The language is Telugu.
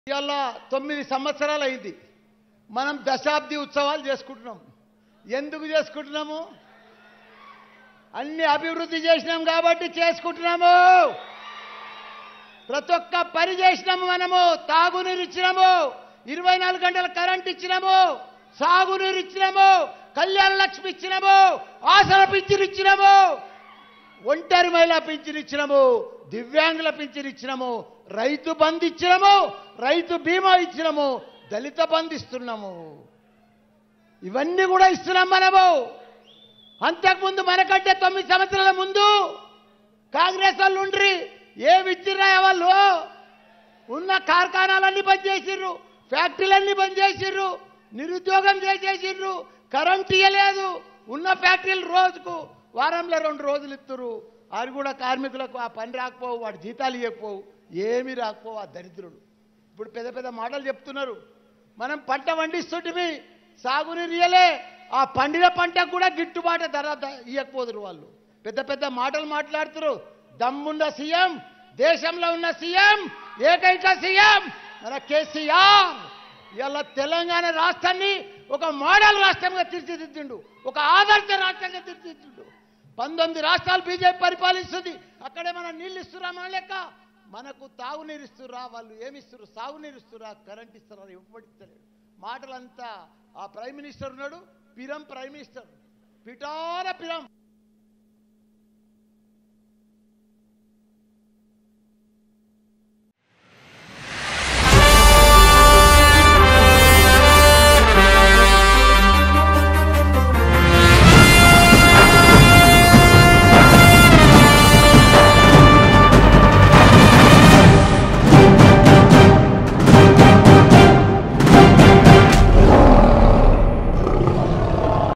ఇవాళ తొమ్మిది సంవత్సరాలు అయింది మనం దశాబ్ది ఉత్సవాలు చేసుకుంటున్నాం ఎందుకు చేసుకుంటున్నాము అన్ని అభివృద్ధి చేసినాం కాబట్టి చేసుకుంటున్నాము ప్రతి ఒక్క పని చేసినాము మనము తాగునీరు ఇచ్చినాము ఇరవై నాలుగు గంటల కరెంట్ ఇచ్చినాము సాగునీరు ఇచ్చినాము కళ్యాణ లక్ష్మి ఇచ్చినాము ఆసన పింఛన్ ఇచ్చినాము ఒంటరి మహిళా పింఛన్ ఇచ్చినాము దివ్యాంగుల పింఛన్ ఇచ్చినాము రైతు బంధు ఇచ్చినాము రైతు బీమా ఇచ్చినాము దళిత బంధు ఇస్తున్నాము ఇవన్నీ కూడా ఇస్తున్నాం మనము అంతకుముందు మనకంటే తొమ్మిది సంవత్సరాల ముందు కాంగ్రెస్ వాళ్ళు ఉండ్రి ఏమి ఇచ్చిరా వాళ్ళు ఉన్న కార్ఖానాలన్నీ బంద్ చేసిర్రు ఫ్యాక్టరీలన్నీ బంద్ చేసిర్రు నిరుద్యోగం చేసేసిర్రు కరెంట్ ఇవ్వలేదు ఉన్న ఫ్యాక్టరీలు రోజుకు వారంలో రెండు రోజులు ఇస్తురు అది కూడా కార్మికులకు ఆ పని రాకపోవు వాడి జీతాలు ఇవ్వకపోవు ఏమీ రాకపోవు ఆ దరిద్రుడు ఇప్పుడు పెద్ద పెద్ద మాటలు చెప్తున్నారు మనం పంట పండిస్తుంటివి సాగునీరు ఇయ్యలే ఆ పండిన పంటకు కూడా గిట్టుబాటు ధర ద- ఇయ్యకపోదురు వాళ్ళు పెద్ద పెద్ద మాటలు మాట్లాడుతున్నారు దమ్మున్న సీఎం దేశంలో ఉన్న సీఎం ఏకైక సీఎం మన కేసీఆర్ ఇలా తెలంగాణ రాష్ట్రాన్ని ఒక మోడల్ రాష్ట్రంగా తీర్చిదిద్దిండు ఒక ఆదర్శ రాష్ట్రంగా తీర్చిదిద్దిండు పంతొమ్మిది రాష్ట్రాలు బీజేపీ పరిపాలిస్తుంది అక్కడే మనం నీళ్ళు ఇస్తురా మన లెక్క మనకు తాగునీరు ఇస్తురా వాళ్ళు ఏమి ఇస్తున్నారు సాగునీరు ఇస్తురా కరెంట్ ఇస్తురా ఇవ్వబడిస్తలేడు మాటలంతా ఆ ప్రైమ్ మినిస్టర్ ఉన్నాడు పిరం ప్రైమ్ మినిస్టర్ పిటార పిరం